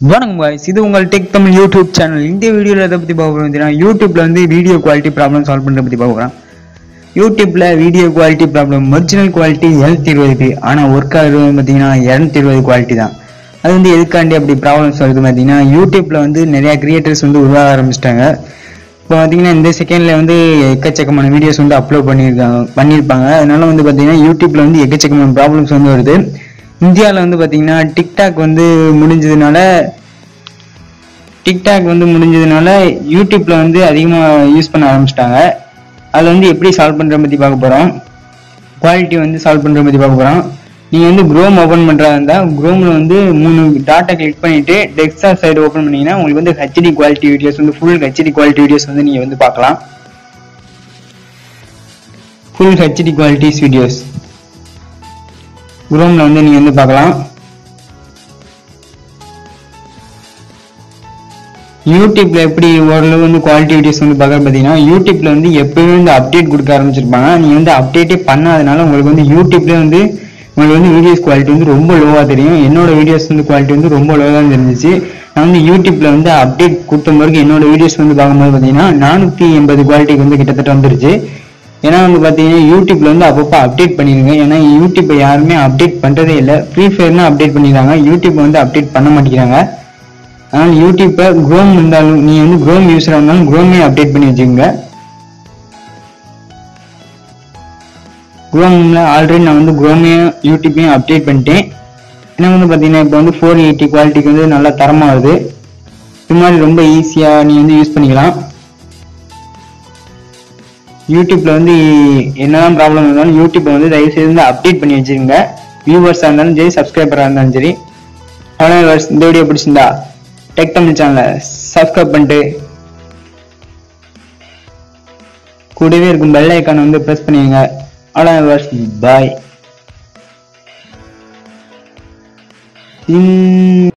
வணக்கம் guys இது உங்கள் டெக் தமிழ் யூடியூப் சேனல் இந்த வீடியோவில் எதை பற்றி பார்க்க போகிறோம் யூடியூப்ல வந்து வீடியோ குவாலிட்டி ப்ராப்ளம் சால்வ் பண்ணுறத பற்றி பார்க்க போகிறோம் யூடியூப்ல video quality problem original quality எழுநூத்தி இருபது ஆனால் ஒர்க் ஆகுறது பார்த்தீங்கன்னா இரநூத்தி இருபது குவாலிட்டி தான் அது வந்து எதுக்காண்டி அப்படி ப்ராப்ளம்ஸ் வருது பார்த்தீங்கன்னா யூடியூப்ல வந்து நிறைய கிரியேட்டர்ஸ் வந்து உருவாக ஆரம்பிச்சிட்டாங்க இப்போ பார்த்தீங்கன்னா இந்த செகண்ட்ல வந்து எக்கச்சக்கமான வீடியோஸ் வந்து அப்லோட் பண்ணியிருக்காங்க பண்ணியிருப்பாங்க அதனால வந்து பார்த்தீங்கன்னா யூடியூப்ல வந்து எக்கச்சக்கமான ப்ராப்ளம்ஸ் வந்து வருது இந்தியாவில் வந்து பார்த்தீங்கன்னா டிக்டாக் வந்து முடிஞ்சதுனால டிக்டாக் வந்து முடிஞ்சதுனால யூடியூப்ல வந்து அதிகமாக யூஸ் பண்ண ஆரம்பிச்சிட்டாங்க அதில் வந்து எப்படி சால்வ் பண்ணுற பற்றி பார்க்க போகிறோம் குவாலிட்டி வந்து சால்வ் பண்ணுற பற்றி பார்க்க போகிறோம் நீங்கள் வந்து குரோம் ஓப்பன் பண்ணுறதா இருந்தால் குரோமில் வந்து மூணு டாட்டை கிளிக் பண்ணிவிட்டு டெஸ்க்டாப் சைடு ஓப்பன் பண்ணீங்கன்னா உங்களுக்கு வந்து ஹெச்டி குவாலிட்டி வீடியோஸ் வந்து ஃபுல் ஹெச்டி குவாலிட்டி வீடியோஸ் வந்து நீங்கள் வந்து பார்க்கலாம் ஃபுல் ஹெச்டி குவாலிட்டிஸ் வீடியோஸ் குரோமில் வந்து நீங்கள் வந்து பார்க்கலாம் யூடியூப்ல எப்படி ஓரளவு வந்து குவாலிட்டி வீடியோஸ் வந்து பார்க்க பார்த்தீங்கன்னா யூடியூப்ல வந்து எப்பயுமே வந்து அப்டேட் கொடுக்க ஆரம்பிச்சிருப்பாங்க நீங்க வந்து அப்டேட்டே பண்ணாதனால உங்களுக்கு வந்து யூடியூப்ல வந்து உங்களுக்கு வந்து வீடியோஸ் குவாலிட்டி வந்து ரொம்ப லோவா தெரியும் என்னோட வீடியோஸ் வந்து குவாலிட்டி வந்து ரொம்ப லோவா தான் தெரிஞ்சிச்சு நான் வந்து யூடியூப்ல வந்து அப்டேட் கொடுத்த பிறகு என்னோட வீடியோஸ் வந்து பார்க்கும்போது பார்த்தீங்கன்னா நானூத்தி எண்பது குவாலிட்டிக்கு வந்து கிட்டத்தட்ட வந்துருச்சு ஏன்னா வந்து பார்த்தீங்கன்னா யூடியூப்ல வந்து அப்பப்போ அப்டேட் பண்ணிருங்க ஏன்னா யூடியூப்பை யாருமே அப்டேட் பண்றதே இல்லை ஃப்ரீ ஃபயர்னா அப்டேட் பண்ணிடுறாங்க யூடியூப் வந்து அப்டேட் பண்ண மாட்டேங்கிறாங்க அதனால யூடியூப்பை குரோம் இருந்தாலும் நீ வந்து குரோம் யூஸராக இருந்தாலும் குரோமே அப்டேட் பண்ணி வச்சுக்கோங்க குரோம்ல ஆல்ரெடி நான் வந்து குரோமையும் யூடியூப்பையும் அப்டேட் பண்ணிட்டேன் ஏன்னா வந்து பார்த்தீங்கன்னா இப்போ வந்து ஃபோர் எயிட்டி குவாலிட்டிக்கு வந்து நல்லா தரமாக வருது இது மாதிரி ரொம்ப ஈஸியாக நீ வந்து யூஸ் பண்ணிக்கலாம் யூடியூப்ல வந்து என்னதான் ப்ராப்ளம் இருந்தாலும் யூடியூப்பை வந்து தயவு செய்து வந்து அப்டேட் பண்ணி வச்சிருங்க வியூவர்ஸாக இருந்தாலும் சரி சப்ஸ்கிரைபராக இருந்தாலும் சரி அவ்வளோ இந்த வீடியோ பிடிச்சிருந்தா டெக் தமிழ் சேனலை சப்ஸ்கிரைப் பண்ணிட்டு கூடவே இருக்கும் பெல் ஐக்கானை வந்து ப்ரெஸ் பண்ணிடுங்க அவ்வளோ பாய்